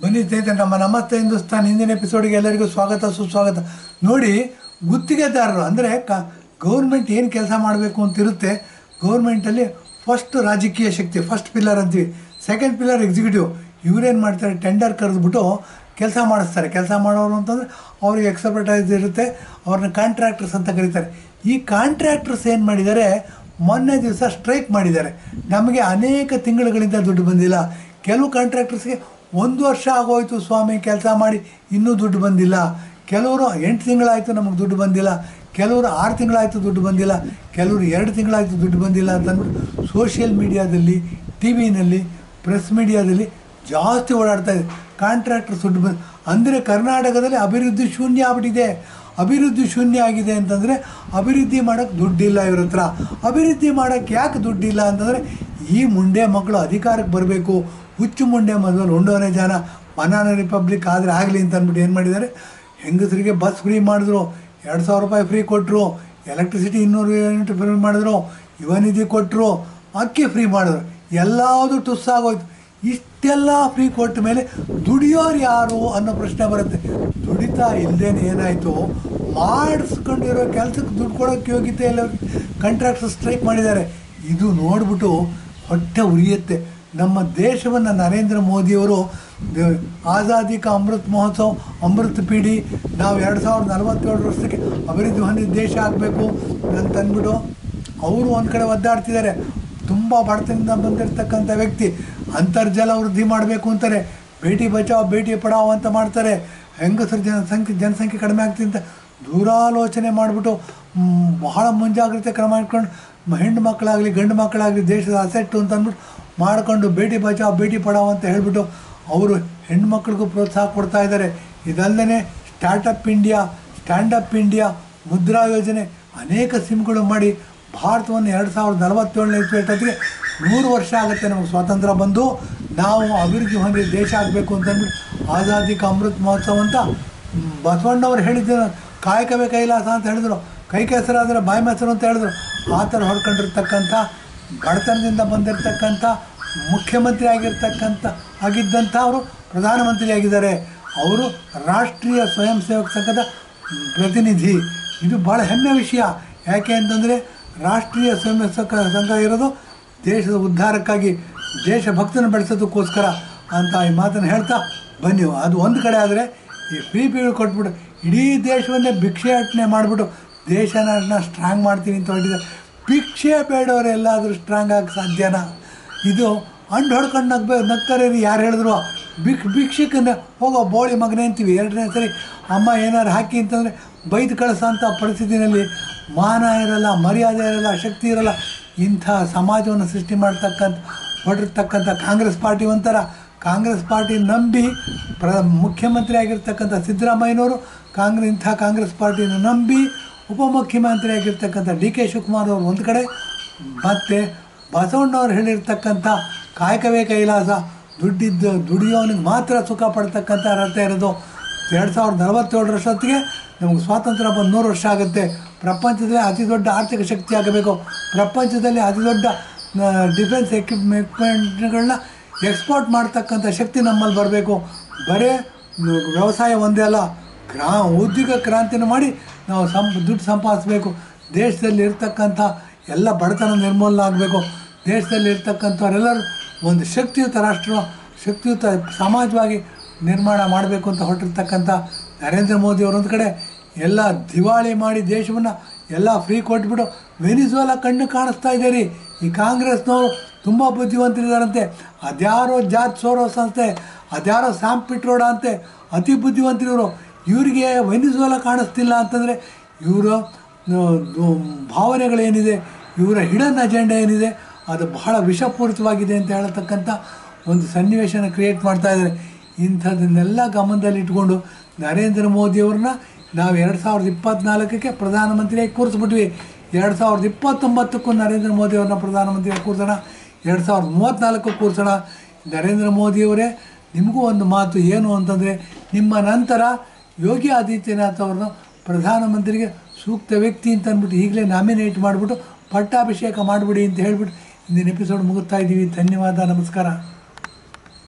ಬನ್ನಿ ಸ್ನೇಹಿತರೆ ನಮ್ಮ ನಮಸ್ತೆ ಹಿಂದೂಸ್ತಾನ್ ಹಿಂದಿನ ಎಪಿಸೋಡ್ಗೆ ಎಲ್ಲರಿಗೂ ಸ್ವಾಗತ ಸುಸ್ವಾಗತ ನೋಡಿ ಗುತ್ತಿಗೆದಾರರು ಅಂದರೆ ಕ ಗೌರ್ಮೆಂಟ್ ಏನು ಕೆಲಸ ಮಾಡಬೇಕು ಅಂತ ಇರುತ್ತೆ ಗೌರ್ಮೆಂಟಲ್ಲಿ ಫಸ್ಟ್ ರಾಜಕೀಯ ಶಕ್ತಿ ಫಸ್ಟ್ ಪಿಲ್ಲರ್ ಅಂತೀವಿ ಸೆಕೆಂಡ್ ಪಿಲ್ಲರ್ ಎಕ್ಸಿಕ್ಯೂಟಿವ್ ಇವರೇನು ಮಾಡ್ತಾರೆ ಟೆಂಡರ್ ಕರೆದ್ಬಿಟ್ಟು ಕೆಲಸ ಮಾಡಿಸ್ತಾರೆ ಕೆಲಸ ಮಾಡೋರು ಅಂತಂದರೆ ಅವ್ರಿಗೆ ಎಕ್ಸ್ಪರ್ಟೈಸ್ ಇರುತ್ತೆ ಅವ್ರನ್ನ ಕಾಂಟ್ರಾಕ್ಟರ್ಸ್ ಅಂತ ಕರೀತಾರೆ ಈ ಕಾಂಟ್ರಾಕ್ಟರ್ಸ್ ಏನು ಮಾಡಿದ್ದಾರೆ ಮೊನ್ನೆ ದಿವಸ ಸ್ಟ್ರೈಕ್ ಮಾಡಿದ್ದಾರೆ ನಮಗೆ ಅನೇಕ ತಿಂಗಳುಗಳಿಂದ ದುಡ್ಡು ಬಂದಿಲ್ಲ ಕೆಲವು ಕಾಂಟ್ರಾಕ್ಟರ್ಸ್ಗೆ ಒಂದು ವರ್ಷ ಆಗೋಯ್ತು ಸ್ವಾಮಿ ಕೆಲಸ ಮಾಡಿ ಇನ್ನೂ ದುಡ್ಡು ಬಂದಿಲ್ಲ ಕೆಲವರು ಎಂಟು ತಿಂಗಳಾಯಿತು ನಮಗೆ ದುಡ್ಡು ಬಂದಿಲ್ಲ ಕೆಲವರು ಆರು ತಿಂಗಳಾಯಿತು ದುಡ್ಡು ಬಂದಿಲ್ಲ ಕೆಲವರು ಎರಡು ತಿಂಗಳಾಯಿತು ದುಡ್ಡು ಬಂದಿಲ್ಲ ಅಂತ ಅಂದ್ಬಿಟ್ಟು ಸೋಷಿಯಲ್ ಮೀಡಿಯಾದಲ್ಲಿ ಟಿ ವಿನಲ್ಲಿ ಪ್ರೆಸ್ ಮೀಡಿಯಾದಲ್ಲಿ ಜಾಸ್ತಿ ಓಡಾಡ್ತಾ ಇದೆ ಕಾಂಟ್ರಾಕ್ಟರ್ಸ್ ದುಡ್ಡು ಬಂದು ಅಂದರೆ ಕರ್ನಾಟಕದಲ್ಲಿ ಅಭಿವೃದ್ಧಿ ಶೂನ್ಯ ಆಗ್ಬಿಟ್ಟಿದೆ ಅಭಿವೃದ್ಧಿ ಶೂನ್ಯ ಆಗಿದೆ ಅಂತಂದರೆ ಅಭಿವೃದ್ಧಿ ಮಾಡೋಕ್ಕೆ ದುಡ್ಡಿಲ್ಲ ಇವ್ರ ಹತ್ರ ಅಭಿವೃದ್ಧಿ ಮಾಡೋಕ್ಕೆ ಯಾಕೆ ದುಡ್ಡಿಲ್ಲ ಅಂತಂದರೆ ಈ ಮುಂಡೆ ಮಕ್ಕಳು ಅಧಿಕಾರಕ್ಕೆ ಬರಬೇಕು ಹುಚ್ಚು ಮುಂಡೆ ಮದುವೆ ಉಂಡೋನೆ ಜನ ಬನಾನ ರಿಪಬ್ಲಿಕ್ ಆದರೆ ಆಗಲಿ ಅಂತ ಅಂದ್ಬಿಟ್ಟು ಏನು ಮಾಡಿದ್ದಾರೆ ಹೆಂಗಸರಿಗೆ ಬಸ್ ಫ್ರೀ ಮಾಡಿದ್ರು ಎರಡು ಸಾವಿರ ರೂಪಾಯಿ ಫ್ರೀ ಕೊಟ್ಟರು ಎಲೆಕ್ಟ್ರಿಸಿಟಿ ಇನ್ನೂರು ಯೂನಿಟ್ ಫ್ರೀ ಮಾಡಿದ್ರು ಯುವ ನಿಧಿ ಕೊಟ್ಟರು ಅಕ್ಕಿ ಫ್ರೀ ಮಾಡಿದ್ರು ಎಲ್ಲದೂ ಟುಸ್ಸಾಗೋಯ್ತು ಇಷ್ಟೆಲ್ಲ ಫ್ರೀ ಕೊಟ್ಟ ಮೇಲೆ ದುಡಿಯೋರು ಯಾರು ಅನ್ನೋ ಪ್ರಶ್ನೆ ಬರುತ್ತೆ ದುಡಿತಾ ಇಲ್ಲದೇನೆ ಏನಾಯಿತು ಮಾಡಿಸ್ಕೊಂಡಿರೋ ಕೆಲಸಕ್ಕೆ ದುಡ್ಡು ಕೊಡೋಕ್ಕೆ ಯೋಗ್ಯತೆ ಇಲ್ಲ ಕಾಂಟ್ರಾಕ್ಟರ್ ಸ್ಟ್ರೈಕ್ ಮಾಡಿದ್ದಾರೆ ಇದು ನೋಡ್ಬಿಟ್ಟು ಹೊಟ್ಟೆ ಉರಿಯುತ್ತೆ ನಮ್ಮ ದೇಶವನ್ನು ನರೇಂದ್ರ ಮೋದಿಯವರು ದ- ಆಜಾದಿ ಕಾ ಅಮೃತ್ ಮಹೋತ್ಸವ ಅಮೃತ್ ಪೀಡಿ ನಾವು ಎರಡು ಸಾವಿರದ ನಲವತ್ತೇಳು ವರ್ಷಕ್ಕೆ ಅಭಿವೃದ್ಧಿ ಹೊಂದಿದ ದೇಶ ಆಗಬೇಕು ಅಂತ ಅಂದ್ಬಿಟ್ಟು ಅವರು ಒಂದು ಕಡೆ ಒದ್ದಾಡ್ತಿದ್ದಾರೆ ತುಂಬ ಬಡತನದಿಂದ ಬಂದಿರತಕ್ಕಂಥ ವ್ಯಕ್ತಿ ಅಂತರ್ಜಲ ವೃದ್ಧಿ ಮಾಡಬೇಕು ಅಂತಾರೆ ಬೇಟಿ ಬಚಾವ್ ಬೇಟಿ ಪಡಾವ್ ಅಂತ ಮಾಡ್ತಾರೆ ಹೆಂಗಸರ ಜನಸಂಖ್ಯೆ ಜನಸಂಖ್ಯೆ ಕಡಿಮೆ ಆಗ್ತಿದೆ ಅಂತ ದೂರಾಲೋಚನೆ ಮಾಡಿಬಿಟ್ಟು ಬಹಳ ಮುಂಜಾಗ್ರತೆ ಕ್ರಮ ಇಟ್ಕೊಂಡು ಮ- ಹೆಣ್ಣು ಮಕ್ಕಳಾಗಲಿ ಗಂಡು ಮಕ್ಕಳಾಗಲಿ ದೇಶದ ಅಸೆಟ್ಟು ಅಂತ ಅಂದ್ಬಿಟ್ಟು ಮಾಡಿಕೊಂಡು ಬೇಟಿ ಬಚಾವ್ ಬೇಟಿ ಪಡಾವ್ ಅಂತ ಹೇಳಿಬಿಟ್ಟು ಅವರು ಹೆಣ್ಮಕ್ಳಿಗೂ ಪ್ರೋತ್ಸಾಹ ಕೊಡ್ತಾ ಇದ್ದಾರೆ ಇದಲ್ಲದೆ startup India standup India Mudra ಯೋಜನೆ ಅನೇಕ ಸಿಮ್ಗಳು ಮಾಡಿ ಭಾರತವನ್ನು ಎರಡು ಸಾವಿರದ ನಲವತ್ತೇಳನೇ ಇಸ್ವಿಯಷ್ಟೊತ್ತಿಗೆ ನೂರು ವರ್ಷ ಆಗುತ್ತೆ ನಮಗೆ ಸ್ವಾತಂತ್ರ್ಯ ಬಂದು ನಾವು ಅಭಿವೃದ್ಧಿ ಹೊಂದಿದ ದೇಶ ಆಗಬೇಕು ಅಂತಂದ್ಬಿಟ್ಟು ಆಜಾದಿ ಕಾ ಅಮೃತ್ ಮಹೋತ್ಸವ ಅಂತ ಮ್, ಬಸವಣ್ಣವ್ರು ಹೇಳಿದ್ರು ಕಾಯಕವೇ ಕೈಲಾಸ ಅಂತ ಹೇಳಿದ್ರು ಕೈ ಕೆಸರಾದರೆ ಬಾಯಿ ಮೊಸರು ಅಂತ ಹೇಳಿದ್ರು ಆ ಥರ ಹೊಡ್ಕೊಂಡಿರ್ತಕ್ಕಂಥ ಬಡತನದಿಂದ ಬಂದಿರತಕ್ಕಂಥ ಮುಖ್ಯಮಂತ್ರಿ ಆಗಿರ್ತಕ್ಕಂಥ ಆಗಿದ್ದಂಥ ಅವರು ಪ್ರಧಾನಮಂತ್ರಿ ಆಗಿದ್ದಾರೆ ಅವರು ರಾಷ್ಟ್ರೀಯ ಸ್ವಯಂ ಸೇವಕ ಸಂಘದ ಪ್ರತಿನಿಧಿ ಇದು ಭಾಳ ಹೆಮ್ಮೆ ವಿಷಯ ಯಾಕೆ ಅಂತಂದರೆ ರಾಷ್ಟ್ರೀಯ ಸ್ವಯಂ ಸೇವಕ ಸಂಘ ಇರೋದು ದೇಶದ ಉದ್ಧಾರಕ್ಕಾಗಿ ದೇಶಭಕ್ತನ ಬೆಳೆಸೋದಕ್ಕೋಸ್ಕರ ಅಂತ ಈ ಮಾತನ್ನು ಹೇಳ್ತಾ ಬನ್ನಿ ಅದು ಒಂದು ಕಡೆ ಆದರೆ ಈ ಫ್ರೀ ಪೀರಿಯಡ್ ಕೊಟ್ಬಿಟ್ಟು ಇಡೀ ದೇಶವನ್ನೇ ಭಿಕ್ಷೆ ಅಟನೆ ಮಾಡಿಬಿಟ್ಟು ದೇಶನ ಸ್ಟ್ರಾಂಗ್ ಮಾಡ್ತೀನಿ ಅಂತ ಹೊರಟಿದ್ದಾರೆ ಭಿಕ್ಷೆ ಬೇಡವರು ಎಲ್ಲಾದರೂ ಸ್ಟ್ರಾಂಗ್ ಆಗಿ ಸಾಧ್ಯನಾ ಇದು ಅಂಡು ಹೊಡ್ಕೊಂಡು ನಗ್ಬೇ ನಗ್ತಾರೆ ರೀ ಯಾರು ಹೇಳಿದ್ರು ಭಿಕ್ ಭಿಕ್ಷಕನ ಹೋಗೋ ಬೋಳಿ ಮಗನೇ ಅಂತೀವಿ ಎರಡನೇ ಸರಿ ಅಮ್ಮ ಏನಾರು ಹಾಕಿ ಅಂತಂದರೆ ಬೈದು ಕಳಿಸೋ ಅಂಥ ಪರಿಸ್ಥಿತಿನಲ್ಲಿ ಮಾನ ಇರಲ್ಲ ಮರ್ಯಾದೆ ಇರಲ್ಲ ಶಕ್ತಿ ಇರಲ್ಲ ಇಂಥ ಸಮಾಜವನ್ನು ಸೃಷ್ಟಿ ಮಾಡ್ತಕ್ಕಂಥ ಹೊರಟಿರ್ತಕ್ಕಂಥ ಕಾಂಗ್ರೆಸ್ ಪಾರ್ಟಿ ಒಂಥರ ಕಾಂಗ್ರೆಸ್ ಪಾರ್ಟಿ ನಂಬಿ ಪ್ರ ಮುಖ್ಯಮಂತ್ರಿ ಆಗಿರ್ತಕ್ಕಂಥ ಸಿದ್ದರಾಮಯ್ಯನವರು ಕಾಂಗ್ರೆಸ್ ಇಂಥ ಕಾಂಗ್ರೆಸ್ ಪಾರ್ಟಿನ ನಂಬಿ ಉಪಮುಖ್ಯಮಂತ್ರಿ ಆಗಿರ್ತಕ್ಕಂಥ ಡಿ ಕೆ ಶಿವಕುಮಾರ್ ಅವರು ಒಂದು ಕಡೆ ಮತ್ತು ಬಸವಣ್ಣವ್ರು ಹೇಳಿರ್ತಕ್ಕಂಥ ಕಾಯಕವೇ ಕೈಲಾಸ ದುಡ್ಡಿದ್ದು ದುಡಿಯೋನಿಗೆ ಮಾತ್ರ ಸುಖ ಪಡ್ತಕ್ಕಂಥ ಅರ್ಥ ಇರೋದು ಎರಡು ಸಾವಿರದ ನಲವತ್ತೇಳರ ವರ್ಷತ್ತಿಗೆ ನಮಗೆ ಸ್ವಾತಂತ್ರ್ಯ ಬಂದು ನೂರು ವರ್ಷ ಆಗುತ್ತೆ ಪ್ರಪಂಚದಲ್ಲಿ ಅತಿ ದೊಡ್ಡ ಆರ್ಥಿಕ ಶಕ್ತಿ ಆಗಬೇಕು ಪ್ರಪಂಚದಲ್ಲಿ ಅತಿ ದೊಡ್ಡ ಡಿಫೆನ್ಸ್ ಎಕ್ವಿಪ್ಮೆಂಟ್ಗಳನ್ನ ಎಕ್ಸ್ಪೋರ್ಟ್ ಮಾಡ್ತಕ್ಕಂಥ ಶಕ್ತಿ ನಮ್ಮಲ್ಲಿ ಬರಬೇಕು ಬರೇ ವ್ಯವಸಾಯ ಒಂದೇ ಅಲ್ಲ ಕ್ರಾ ಉದ್ಯೋಗ ಕ್ರಾಂತಿನ ಮಾಡಿ ನಾವು ಸಂ ದುಡ್ಡು ಸಂಪಾದಿಸ್ಬೇಕು ದೇಶದಲ್ಲಿ ಇರ್ತಕ್ಕಂಥ ಎಲ್ಲ ಬಡತನ ನಿರ್ಮೂಲನೆ ಆಗಬೇಕು ದೇಶದಲ್ಲಿ ಇರ್ತಕ್ಕಂಥವರೆಲ್ಲರೂ ಒಂದು ಶಕ್ತಿಯುತ ರಾಷ್ಟ್ರ ಶಕ್ತಿಯುತ ಸಮಾಜವಾಗಿ ನಿರ್ಮಾಣ ಮಾಡಬೇಕು ಅಂತ ಹೊರಟಿರ್ತಕ್ಕಂಥ ನರೇಂದ್ರ ಮೋದಿ ಅವರೊಂದು ಕಡೆ ಎಲ್ಲ ದಿವಾಳಿ ಮಾಡಿ ದೇಶವನ್ನು ಎಲ್ಲ ಫ್ರೀ ಕೊಟ್ಬಿಟ್ಟು ವೆನಿಜುವೆಲಾ ಕಣ್ಣು ಕಾಣಿಸ್ತಾ ಇದೆ ರೀ ಈ ಕಾಂಗ್ರೆಸ್ನವರು ತುಂಬ ಬುದ್ಧಿವಂತರಿದ್ದಾರಂತೆ ಅದ್ಯಾರೋ ಜಾರ್ಜ್ ಸೋರೋಸ್ ಅಂತೆ ಅದ್ಯಾರೋ ಸ್ಯಾಮ್ ಪಿಟ್ರೋಡ ಅಂತೆ ಅತಿ ಬುದ್ಧಿವಂತರಿವರು ಇವರಿಗೆ ವೆನಿಜುವೆಲಾ ಕಾಣಿಸ್ತಿಲ್ಲ ಅಂತಂದರೆ ಇವರ ಭಾವನೆಗಳೇನಿದೆ ಇವರ ಹಿಡನ್ ಅಜೆಂಡಾ ಏನಿದೆ ಅದು ಬಹಳ ವಿಷಪೂರಿತವಾಗಿದೆ ಅಂತ ಹೇಳತಕ್ಕಂಥ ಒಂದು ಸನ್ನಿವೇಶನ ಕ್ರಿಯೇಟ್ ಮಾಡ್ತಾ ಇದ್ದಾರೆ ಇಂಥದನ್ನೆಲ್ಲ ಗಮನದಲ್ಲಿ ಇಟ್ಕೊಂಡು ನರೇಂದ್ರ ಮೋದಿಯವ್ರನ್ನ ನಾವು ಎರಡು ಸಾವಿರದ ಇಪ್ಪತ್ತ್ನಾಲ್ಕಕ್ಕೆ ಪ್ರಧಾನಮಂತ್ರಿಯಾಗಿ ಕೂರಿಸ್ಬಿಟ್ವಿ ಎರಡು ಸಾವಿರದ ಇಪ್ಪತ್ತೊಂಬತ್ತಕ್ಕೂ ನರೇಂದ್ರ ಮೋದಿಯವ್ರನ್ನ ಪ್ರಧಾನಮಂತ್ರಿಯಾಗಿ ಕೂರಿಸೋಣ ಎರಡು ಸಾವಿರದ ಮೂವತ್ತ್ನಾಲ್ಕು ಕೂರಿಸೋಣ ನರೇಂದ್ರ ಮೋದಿಯವರೇ ನಿಮಗೂ ಒಂದು ಮಾತು ಏನು ಅಂತಂದರೆ ನಿಮ್ಮ ನಂತರ ಯೋಗಿ ಆದಿತ್ಯನಾಥ್ ಅವ್ರನ್ನ ಪ್ರಧಾನಮಂತ್ರಿಗೆ ಸೂಕ್ತ ವ್ಯಕ್ತಿ ಅಂತ ಅಂದ್ಬಿಟ್ಟು ಈಗಲೇ ನಾಮಿನೇಟ್ ಮಾಡಿಬಿಟ್ಟು ಪಟ್ಟಾಭಿಷೇಕ ಮಾಡಿಬಿಡಿ ಅಂತ ಹೇಳ್ಬಿಟ್ಟು ಇಂದಿನ ಎಪಿಸೋಡ್ ಮುಗಿಸ್ತಾ ಇದ್ದೀವಿ ಧನ್ಯವಾದ ನಮಸ್ಕಾರ